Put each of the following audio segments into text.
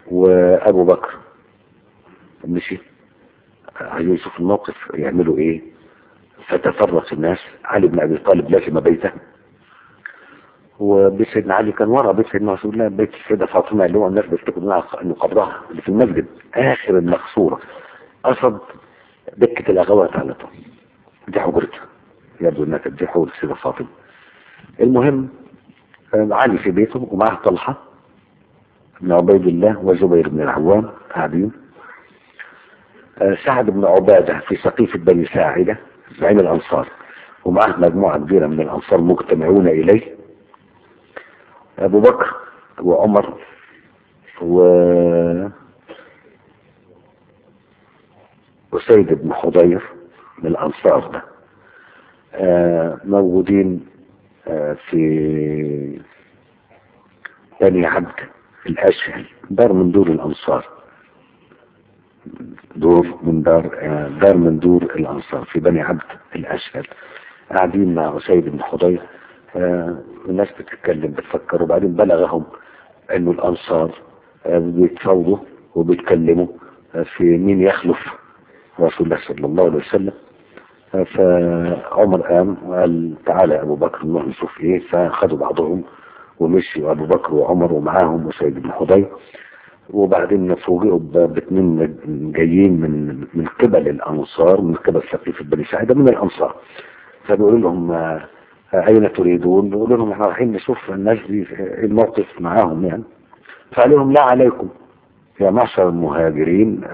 وابو بكر مشي عايزين يشوف الموقف يعملوا ايه فتفرق الناس علي بن ابي طالب لازم بيته وبيت سيدنا علي كان ورا بيت سيدنا رسول الله بيت السيدة فاطمة اللي هو الناس بيفتكروا انها انه قبرها اللي في المسجد اخر المقصورة قصد دكة الاغوات على طول دي حجرتها يبدو انها كانت دي حجرة السيدة فاطمة المهم علي في بيته ومعه طلحة بن عبيد الله وزبير بن العوام قاعدين سعد بن عبادة في سقيفة بني ساعدة زعيم الأنصار ومعه مجموعة كبيرة من الأنصار مجتمعون إليه أبو بكر وعمر و وسيد بن حضير من الأنصار ده آه موجودين آه في بني عبد الأشهل دار من دور الأنصار دور من دار آه دار من دور الأنصار في بني عبد الأشهل قاعدين مع سيد بن حضير آه الناس بتتكلم بتفكر وبعدين بلغهم انه الانصار آه بيتفاوضوا وبيتكلموا آه في مين يخلف رسول الله صلى الله عليه وسلم فعمر قام وقال تعالى يا ابو بكر نروح نشوف ايه فخدوا بعضهم ومشي ابو بكر وعمر ومعاهم وسيد بن حضير وبعدين فوجئوا باثنين جايين من من قبل الانصار من قبل سقيفه بني ساعده من الانصار فبيقولوا لهم أين تريدون بيقولوا لهم احنا رايحين نشوف الناس دي الموقف معاهم يعني فقال لهم لا عليكم يا معشر المهاجرين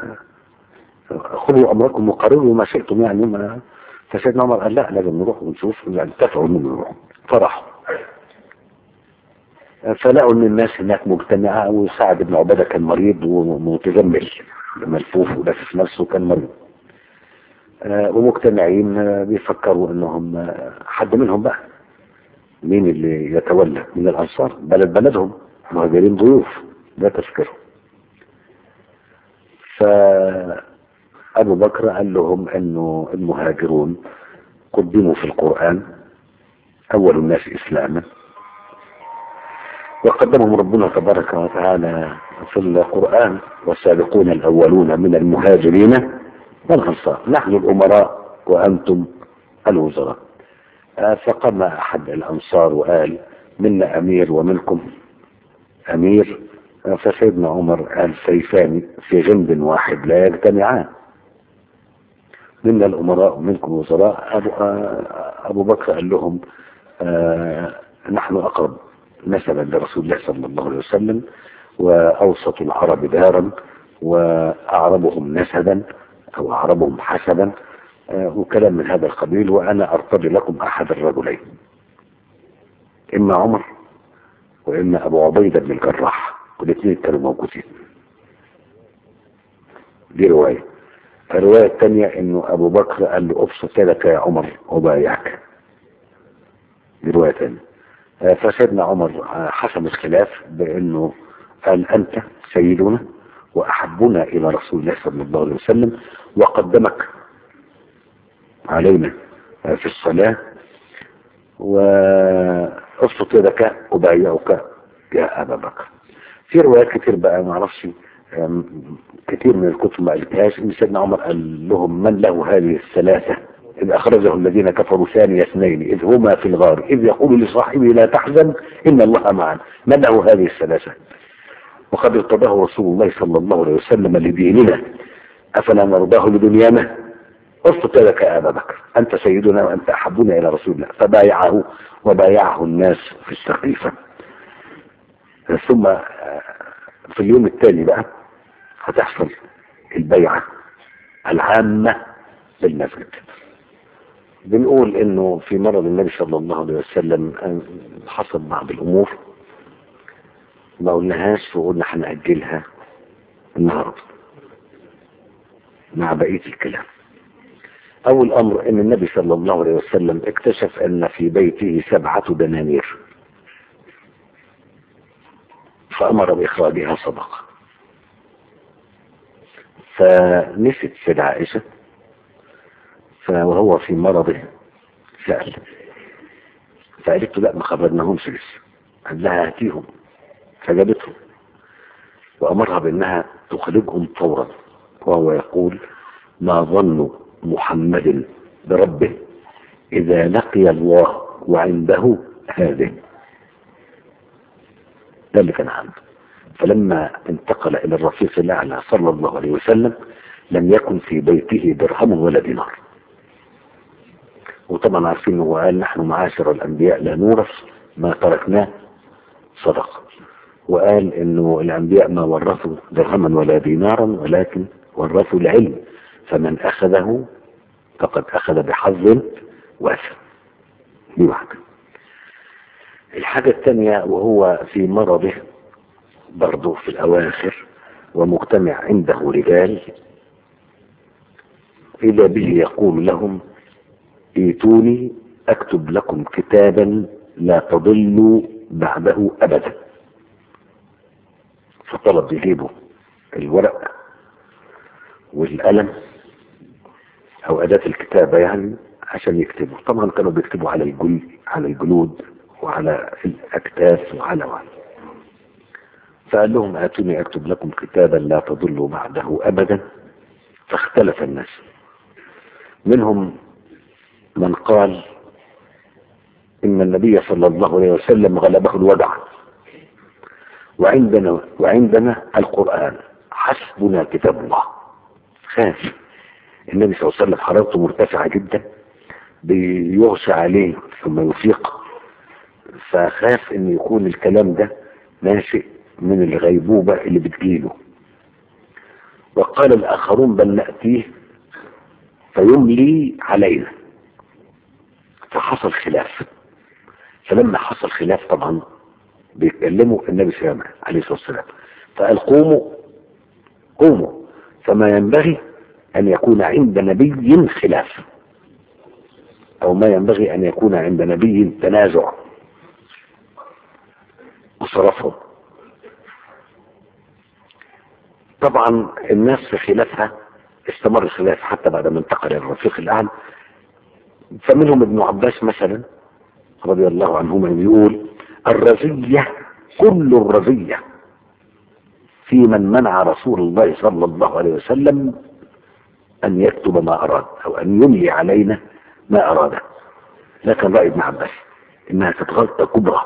خذوا أمركم وقرروا ما شئتم يعني ما فسيدنا عمر قال لا لازم نروح ونشوف يعني اتفقوا انهم يروحوا فرحوا فلقوا ان الناس هناك مجتمعة وسعد بن عبادة كان مريض ومتجمل ملفوف ولافف نفسه كان مريض ومجتمعين بيفكروا انهم حد منهم بقى مين اللي يتولى من الانصار بلد بلدهم مهاجرين ضيوف ده تفكيرهم فابو بكر قال لهم انه المهاجرون قدموا في القرآن اول الناس اسلاما وقدمهم ربنا تبارك وتعالى في القرآن والسابقون الاولون من المهاجرين والأنصار نحن الأمراء وأنتم الوزراء فقام أحد الأنصار وقال منا أمير ومنكم أمير فسيدنا عمر قال سيفان في جنب واحد لا يجتمعان منا الأمراء ومنكم الوزراء أبو, أبو بكر قال لهم نحن أقرب نسبا لرسول الله صلى الله عليه وسلم وأوسط العرب دارا وأعربهم نسبا أو أعربهم حسبا آه وكلام من هذا القبيل وأنا أرتضي لكم أحد الرجلين إما عمر وإما أبو عبيدة بن الجراح والاثنين كانوا موجودين دي رواية الرواية الثانية إنه أبو بكر قال له أبسط يدك يا عمر وبايعك دي رواية ثانية آه فسيدنا عمر آه حسم الخلاف بأنه قال أنت سيدنا وأحبنا إلى رسول الله صلى الله عليه وسلم وقدمك علينا في الصلاة وأبسط يدك أبايعك يا أبا بكر في روايات كتير بقى ما اعرفش كتير من الكتب ما قالتهاش ان سيدنا عمر قال لهم من له هذه الثلاثة إذ أخرجه الذين كفروا ثاني اثنين إذ هما في الغار إذ يقول لصاحبه لا تحزن إن الله معنا من له هذه الثلاثة وقد ارتضاه رسول الله صلى الله عليه وسلم لديننا أفلا نرضاه لدنيانا اسقط لك يا أبا بكر أنت سيدنا وأنت أحبنا إلى رسول الله فبايعه وبايعه الناس في السقيفة ثم في اليوم التالي بقى هتحصل البيعة العامة للمسجد بنقول انه في مرض النبي صلى الله عليه وسلم حصل بعض الامور ما قلناهاش وقلنا هنأجلها النهارده مع بقية الكلام أول أمر أن النبي صلى الله عليه وسلم اكتشف أن في بيته سبعة دنانير فأمر بإخراجها صدقة فنسيت سيدة عائشة فوهو في مرضه سأل فقالت له لا ما خرجناهمش لسه قال لها هاتيهم فجابتهم وأمرها بأنها تخرجهم فورا وهو يقول ما ظن محمد بربه إذا لقي الله وعنده هذه ده اللي كان عنده فلما انتقل إلى الرفيق الأعلى صلى الله عليه وسلم لم يكن في بيته درهم ولا دينار وطبعا عارفين انه قال نحن معاشر الأنبياء لا نورث ما تركناه صدقة وقال انه الأنبياء ما ورثوا درهما ولا دينارا ولكن ورثوا العلم فمن أخذه فقد أخذ بحظ واسع دي واحدة الحاجة الثانية وهو في مرضه برضه في الأواخر ومجتمع عنده رجال إذا به يقول لهم ايتوني أكتب لكم كتابا لا تضلوا بعده أبدا فطلب يجيبوا الورق والقلم أو أداة الكتابة يعني عشان يكتبوا طبعا كانوا بيكتبوا على الجل على الجلود وعلى الأكتاف وعلى وعلى فقال لهم آتوني أكتب لكم كتابا لا تضلوا بعده أبدا فاختلف الناس منهم من قال إن النبي صلى الله عليه وسلم غلبه الوجع وعندنا وعندنا القرآن حسبنا كتاب الله خاف النبي صلى الله عليه وسلم حرارته مرتفعة جدا بيغشى عليه ثم يفيق فخاف ان يكون الكلام ده ناشئ من الغيبوبة اللي بتجيله وقال الآخرون بل نأتيه فيملي علينا فحصل خلاف فلما حصل خلاف طبعا بيتكلموا النبي صلى الله عليه وسلم فقال قوموا قوموا فما ينبغي أن يكون عند نبي خلاف أو ما ينبغي أن يكون عند نبي تنازع وصرفهم طبعا الناس في خلافها استمر الخلاف حتى بعد ما انتقل الى الرفيق الاعلى فمنهم ابن عباس مثلا رضي الله عنهما بيقول الرزية كل الرزية في من منع رسول الله صلى الله عليه وسلم أن يكتب ما أراد أو أن يملي علينا ما أراده لكن رأي ابن عباس إنها كانت غلطة كبرى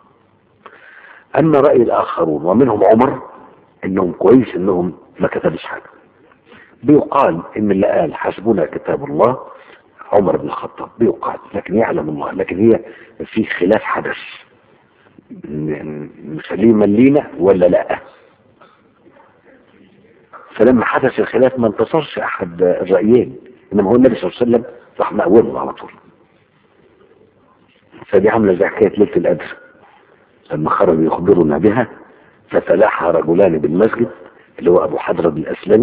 أما رأي الآخرون ومنهم عمر إنهم كويس إنهم ما كتبش حاجة بيقال إن اللي قال حسبنا كتاب الله عمر بن الخطاب بيقال لكن يعلم الله لكن هي في خلاف حدث نخليه ملينا ولا لا فلما حدث الخلاف ما انتصرش احد الرأيين انما هو النبي صلى الله عليه وسلم راح مقوله على طول فدي عامله زي حكايه ليله القدر لما خرج يخبرنا بها فتلاحى رجلان بالمسجد اللي هو ابو حضرة الاسلمي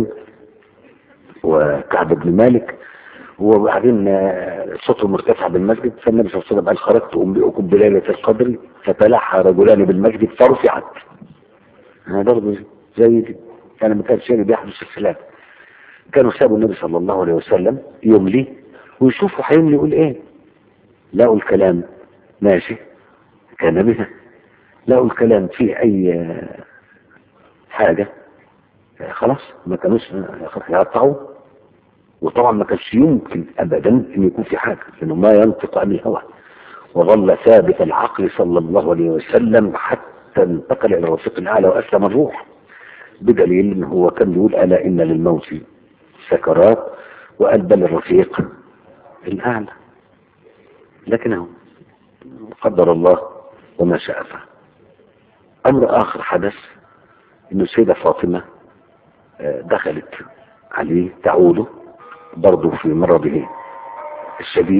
وكعب بن مالك وبعدين صوته مرتفع بالمسجد فالنبي صلى الله عليه وسلم قال خرجت انبئكم بليله القدر فتلاحى رجلان بالمسجد فرفعت انا برضه زي دي كان ما كانش شيء بيحدث في الخلاف كانوا سابوا النبي صلى الله عليه وسلم يملي ويشوفوا هيملي يقول ايه لقوا الكلام ماشي كان بها لقوا الكلام فيه اي حاجة خلاص ما كانوش يقطعوا وطبعا ما كانش يمكن ابدا ان يكون في حاجة لانه ما ينطق عن الهوى وظل ثابت العقل صلى الله عليه وسلم حتى انتقل الى الرفيق الاعلى واسلم الروح بدليل ان هو كان بيقول الا ان للموت سكرات وقال بل الرفيق الاعلى لكنه قدر الله وما شاء فعل امر اخر حدث ان السيدة فاطمة دخلت عليه تعوده برضه في مرضه الشديد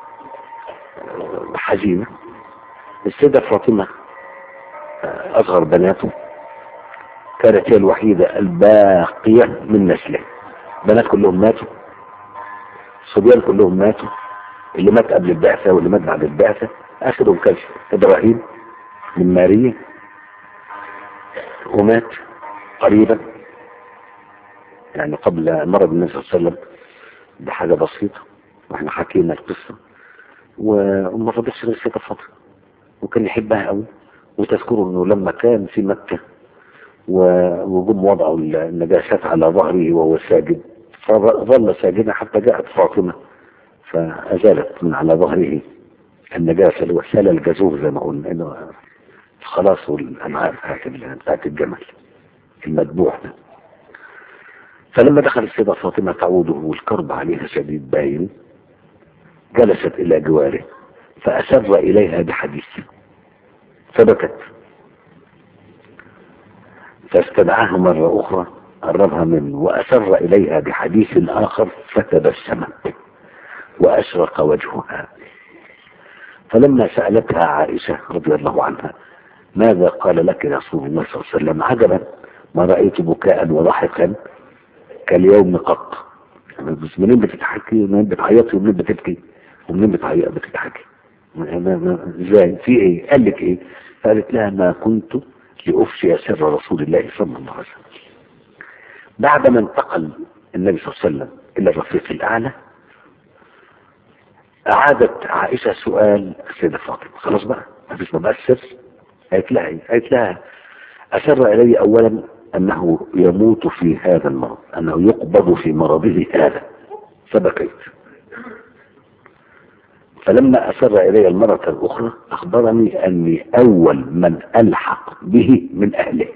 حزينة السيدة فاطمة اصغر بناته كانت هي الوحيدة الباقية من نسله بنات كلهم ماتوا الصبيان كلهم ماتوا اللي مات قبل البعثة واللي مات بعد البعثة اخرهم كان ابراهيم من ماريا ومات قريبا يعني قبل مرض النبي صلى الله عليه وسلم بحاجة بسيطة واحنا حكينا القصة وما فضلش غير ستة فترة وكان يحبها قوي وتذكروا انه لما كان في مكة وجم وضعوا النجاسات على ظهره وهو ساجد فظل ساجدا حتى جاءت فاطمة فأزالت من على ظهره النجاسة اللي هو سال الجزور زي ما قلنا انه خلاص والأمعاء بتاعت الجمل المذبوح ده فلما دخل السيدة فاطمة تعوده والكرب عليها شديد باين جلست إلى جواره فأسر إليها بحديث فبكت فاستدعاها مرة أخرى قربها منه وأسر إليها بحديث آخر فتبسمت وأشرق وجهها فلما سألتها عائشة رضي الله عنها ماذا قال لك رسول الله صلى الله عليه وسلم عجبا ما رأيت بكاء وضحكا كاليوم قط بس منين بتضحكي ومنين بتعيطي ومنين بتبكي ومنين بتعيط بتضحكي ازاي في ايه قال لك ايه قالت لها ما كنت لأفشي سر رسول الله صلى الله عليه وسلم بعدما انتقل النبي صلى الله عليه وسلم إلى الرفيق الأعلى أعادت عائشة سؤال السيدة فاطمة خلاص بقى ما فيش بقى السر قالت لها ايه قالت لها أسر إلي أولا أنه يموت في هذا المرض أنه يقبض في مرضه هذا فبكيت فلما أسر إلي المرة الأخرى أخبرني أني أول من ألحق به من أهله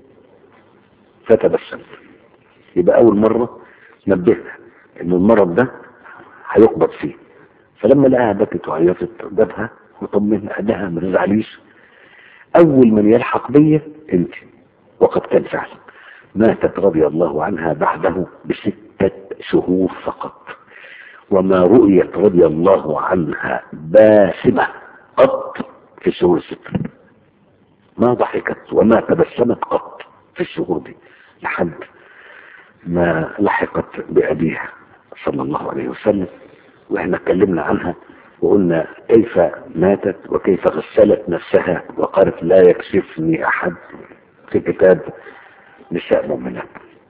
فتبسمت يبقى أول مرة نبهها إن المرض ده هيقبض فيه فلما لقاها بكت وعيطت جابها وطمنها قال لها ما تزعليش أول من يلحق بي أنت وقد كان فعلا ماتت رضي الله عنها بعده بستة شهور فقط وما رؤيت رضي الله عنها باسمة قط في الشهور الستة ما ضحكت وما تبسمت قط في الشهور دي لحد ما لحقت بأبيها صلى الله عليه وسلم واحنا اتكلمنا عنها وقلنا كيف ماتت وكيف غسلت نفسها وقالت لا يكشفني أحد في كتاب نساء مؤمنات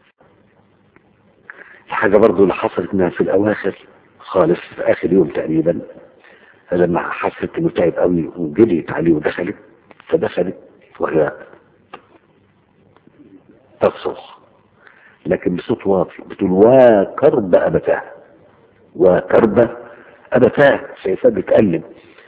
الحاجة برضو اللي حصلت انها في الأواخر خالص في آخر يوم تقريبا لما حست انه تعب قوي وجريت عليه ودخلت فدخلت وهي تصرخ لكن بصوت واطي بتقول وكرب أبتاه وكرب أبتاه شايفاه بتقلب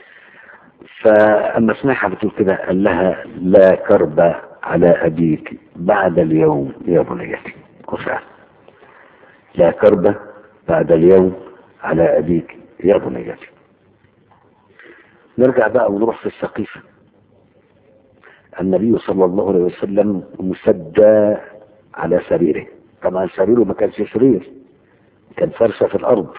فأما سمعها بتقول كده قال لها لا كرب على أبيك بعد اليوم يا بنيتي وفعلا لا كرب بعد اليوم على أبيك يا بنيتي نرجع بقى ونروح في السقيفة النبي صلى الله عليه وسلم مسدى على سريره طبعا سريره ما كانش سرير كان فرشة في الأرض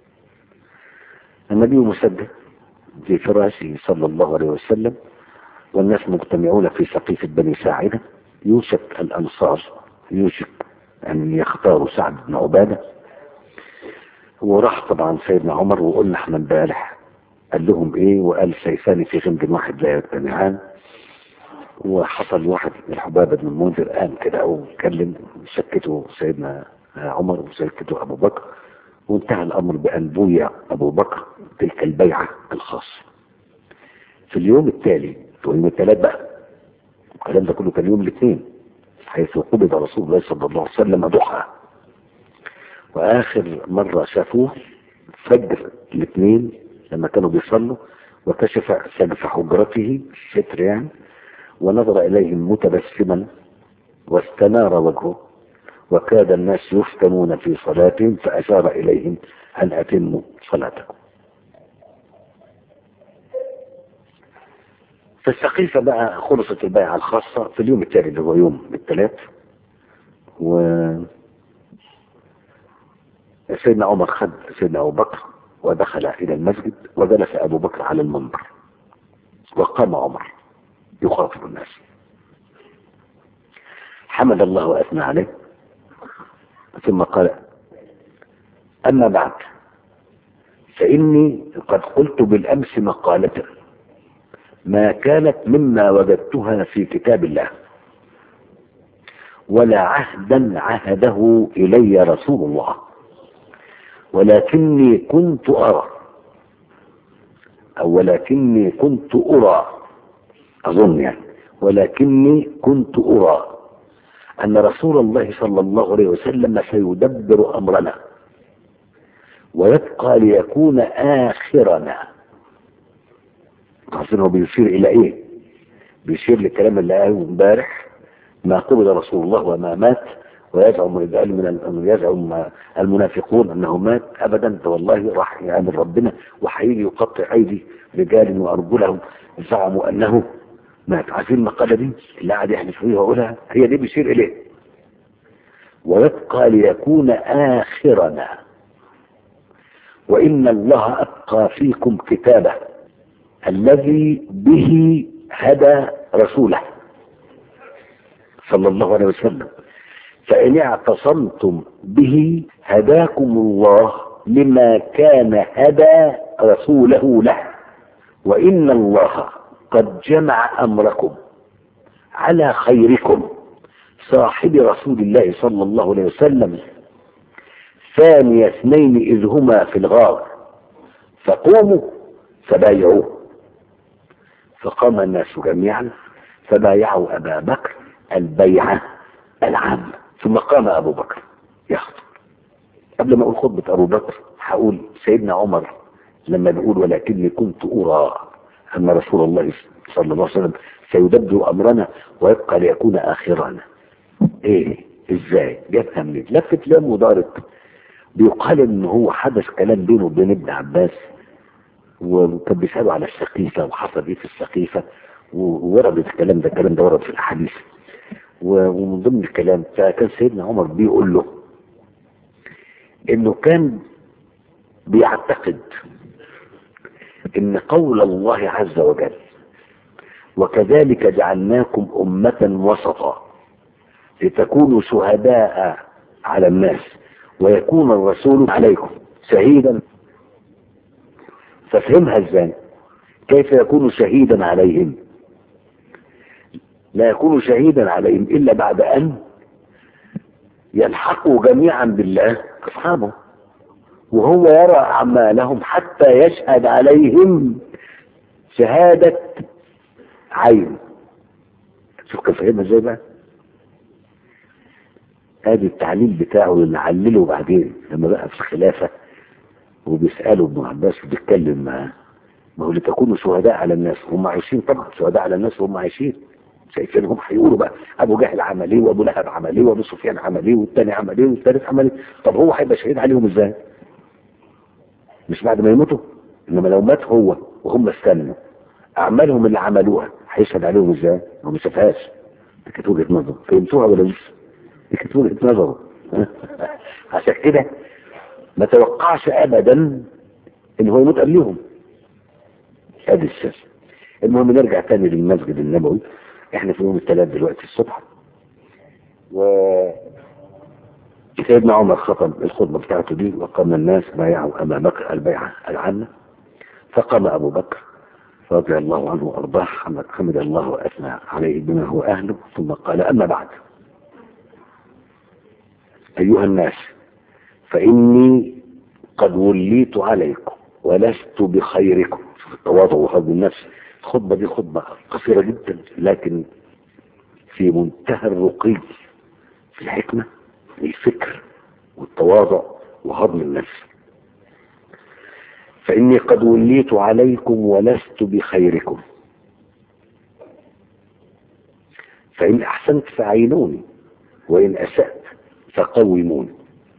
النبي مسدى في فراشه صلى الله عليه وسلم والناس مجتمعون في سقيفة بني ساعدة يوشك الأنصار يوشك أن يختاروا سعد بن عبادة وراح طبعا سيدنا عمر وقلنا احنا امبارح قال لهم ايه وقال سيفان في غمد واحد لا يجتمعان وحصل واحد من الحبابة بن المنذر قام كده او اتكلم سكته سيدنا عمر وسكته ابو بكر وانتهى الامر بان بويع ابو بكر تلك البيعة الخاصة في اليوم التالي في يوم الثلاث بقى الكلام ده كله كان يوم الاثنين حيث قبض رسول الله صلى الله عليه وسلم ضحى واخر مرة شافوه فجر الاثنين لما كانوا بيصلوا وكشف سقف حجرته الستر يعني ونظر اليهم متبسما واستنار وجهه وكاد الناس يفتنون في صلاتهم فاشار اليهم ان اتموا صلاتكم في السقيفة بقى خلصت البيعة الخاصة في اليوم التالي اللي هو يوم الثلاث و سيدنا عمر خد سيدنا أبو بكر ودخل إلى المسجد وجلس أبو بكر على المنبر وقام عمر يخاطب الناس حمد الله وأثنى عليه ثم قال أما بعد فإني قد قلت بالأمس مقالة ما كانت مما وجدتها في كتاب الله ولا عهدا عهده إلي رسول الله ولكني كنت أرى أو ولكني كنت أرى أظن يعني ولكني كنت أرى أن رسول الله صلى الله عليه وسلم سيدبر أمرنا ويبقى ليكون آخرنا عارفين هو بيشير إلى إيه بيشير للكلام اللي قاله امبارح ما قبض رسول الله وما مات ويزعم الرجال من يزعم المنافقون انه مات ابدا والله راح يعمل ربنا وحيجي يقطع ايدي رجال وارجلهم زعموا انه مات عارفين المقاله دي اللي قاعد يحلف فيها ويقولها هي دي بيشير اليه ويبقى ليكون اخرنا وان الله ابقى فيكم كتابه الذي به هدى رسوله صلى الله عليه وسلم فإن اعتصمتم به هداكم الله لما كان هدى رسوله له وإن الله قد جمع أمركم على خيركم صاحب رسول الله صلى الله عليه وسلم ثاني اثنين إذ هما في الغار فقوموا فبايعوه فقام الناس جميعا فبايعوا أبا بكر البيعة العامة ثم قام أبو بكر يخطب قبل ما أقول خطبة أبو بكر هقول سيدنا عمر لما بيقول ولكني كنت أرى أن رسول الله صلى الله عليه وسلم سيدبر أمرنا ويبقى ليكون آخرنا إيه إزاي جابها منين لفت لام ودارت بيقال إن هو حدث كلام بينه وبين ابن عباس وكان بيسأله على السقيفة وحصل ايه في السقيفة وورد الكلام ده الكلام ده ورد في الأحاديث ومن ضمن الكلام فكان سيدنا عمر بيقول له انه كان بيعتقد ان قول الله عز وجل وكذلك جعلناكم أمة وسطا لتكونوا شهداء على الناس ويكون الرسول عليكم شهيدا ففهمها ازاي كيف يكون شهيدا عليهم لا يكون شهيدا عليهم الا بعد ان يلحقوا جميعا بالله اصحابه وهو يرى اعمالهم حتى يشهد عليهم شهادة عين شوف كان فاهمها ازاي بقى ادي التعليل بتاعه اللي علله بعدين لما بقى في الخلافة وبيسأله ابن عباس وبيتكلم معاه ما هو لتكونوا شهداء على الناس هم عايشين طبعا شهداء على الناس وهم عايشين شايفينهم هيقولوا بقى ابو جهل عمل ايه وابو لهب عمل ايه وابو سفيان عمل ايه والتاني عمل ايه والتالت عمل ايه طب هو هيبقى شهيد عليهم ازاي؟ مش بعد ما يموتوا انما لو مات هو وهم استنوا اعمالهم اللي عملوها هيشهد عليهم ازاي؟ هو ما شافهاش دي كانت وجهه نظر فهمتوها ولا لسه؟ دي كانت وجهه نظره عشان كده ما توقعش ابدا ان هو يموت قبلهم ادي السر المهم نرجع تاني للمسجد النبوي احنا في يوم الثلاث دلوقتي الصبح و سيدنا عمر خطب الخطبة بتاعته دي وقام الناس بايعوا أبا بكر البيعة العامة فقام أبو بكر رضي الله عنه وأرضاه حمد, حمد الله وأثنى عليه بما هو أهله ثم قال أما بعد أيها الناس فإني قد وليت عليكم ولست بخيركم في التواضع وحب النفس الخطبة دي خطبة قصيرة جدا لكن في منتهى الرقي في الحكمة الفكر والتواضع وهضم النفس فإني قد وليت عليكم ولست بخيركم فإن أحسنت فعينوني وإن أسأت فقوموني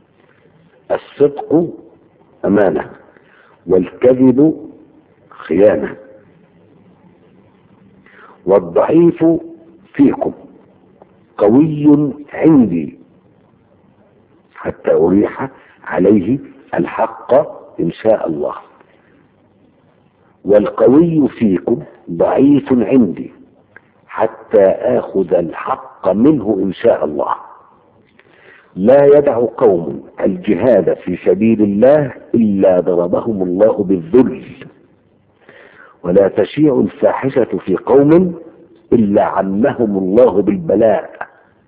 الصدق أمانة والكذب خيانة والضعيف فيكم قوي عندي حتى أريح عليه الحق إن شاء الله والقوي فيكم ضعيف عندي حتى آخذ الحق منه إن شاء الله لا يدع قوم الجهاد في سبيل الله إلا ضربهم الله بالذل ولا تشيع الفاحشة في قوم إلا عمهم الله بالبلاء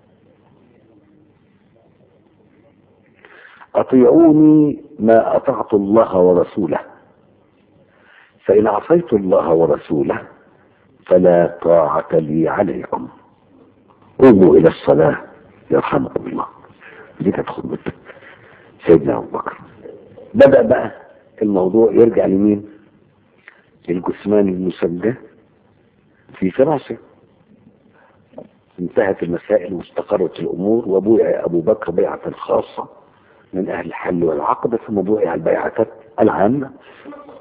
أطيعوني ما أطعت الله ورسوله فإن عصيت الله ورسوله فلا طاعة لي عليكم قوموا إلى الصلاة يرحمكم الله دي كانت خطبة سيدنا أبو بكر بدأ بقى الموضوع يرجع لمين الجثمان المسجى في فراشه انتهت المسائل واستقرت الأمور وبويع أبو بكر بيعة خاصة من أهل الحل والعقد ثم بويع البيعة العامة